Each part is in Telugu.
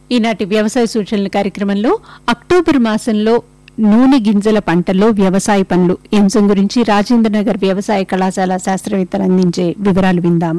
ఈనాటి వ్యవసాయ సూచనల కార్యక్రమంలో అక్టోబర్ మాసంలో నూనె గింజల పంటల్లో వ్యవసాయ పనులు ఈ అంశం గురించి రాజేంద్రనగర్ వ్యవసాయ కళాశాల శాస్త్రవేత్తలు అందించే వివరాలు విందాం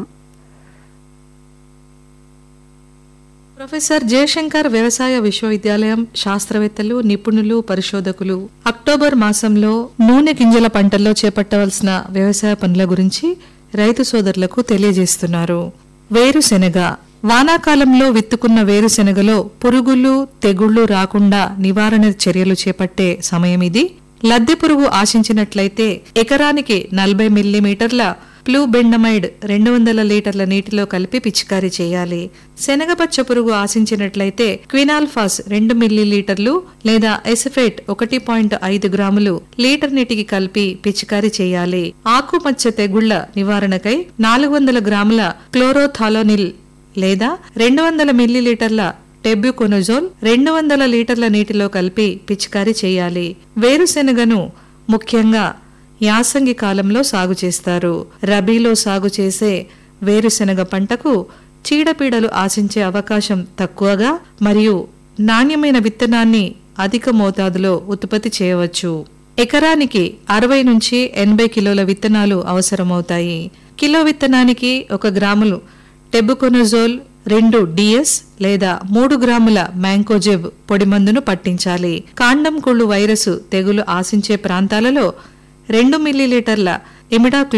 ప్రొఫెసర్ జయశంకర్ వ్యవసాయ విశ్వవిద్యాలయం శాస్త్రవేత్తలు నిపుణులు పరిశోధకులు అక్టోబర్ మాసంలో నూనె గింజల పంటల్లో చేపట్టవలసిన వ్యవసాయ పనుల గురించి రైతు సోదరులకు తెలియజేస్తున్నారు వేరుశెనగ వానాకాలంలో విత్తుకున్న వేరుశెనగలో పురుగులు తెగుళ్లు రాకుండా నివారణ చర్యలు చేపట్టే సమయం ఇది లద్దె పురుగు ఆశించినట్లయితే ఎకరానికి నలభై మిల్లీమీటర్ల ప్లూబెండమైడ్ రెండు వందల లీటర్ల నీటిలో కలిపి పిచికారీ చేయాలి శనగపచ్చ పురుగు ఆశించినట్లయితే క్వినాల్ఫాస్ రెండు మిల్లీలీటర్లు లేదా ఎసిఫేట్ ఒకటి పాయింట్ ఐదు గ్రాములు లీటర్ నీటికి కలిపి పిచికారీ చేయాలి ఆకుమచ్చ తెగుళ్ల నివారణకై నాలుగు వందల గ్రాముల క్లోరోథాలోనిల్ లేదా రెండు వందల మిల్లీలీటర్ల టెబ్యూకొనజోల్ రెండు వందల లీటర్ల నీటిలో కలిపి పిచికారీ చేయాలి వేరుశెనగను ముఖ్యంగా యాసంగి కాలంలో సాగు చేస్తారు రబీలో సాగు చేసే వేరుశెనగ పంటకు చీడపీడలు ఆశించే అవకాశం తక్కువగా మరియు నాణ్యమైన విత్తనాన్ని అధిక మోతాదులో ఉత్పత్తి చేయవచ్చు ఎకరానికి అరవై నుంచి ఎనభై కిలోల విత్తనాలు అవసరమవుతాయి కిలో విత్తనానికి ఒక గ్రాములు టెబుకొనజోల్ రెండు డిఎస్ లేదా మూడు గ్రాముల మ్యాంకోజెబ్ పొడి మందును పట్టించాలి కాండం కుళ్ళు వైరస్ తెగులు ఆశించే ప్రాంతాలలో రెండు మిల్లీలీటర్ల ఇమిడా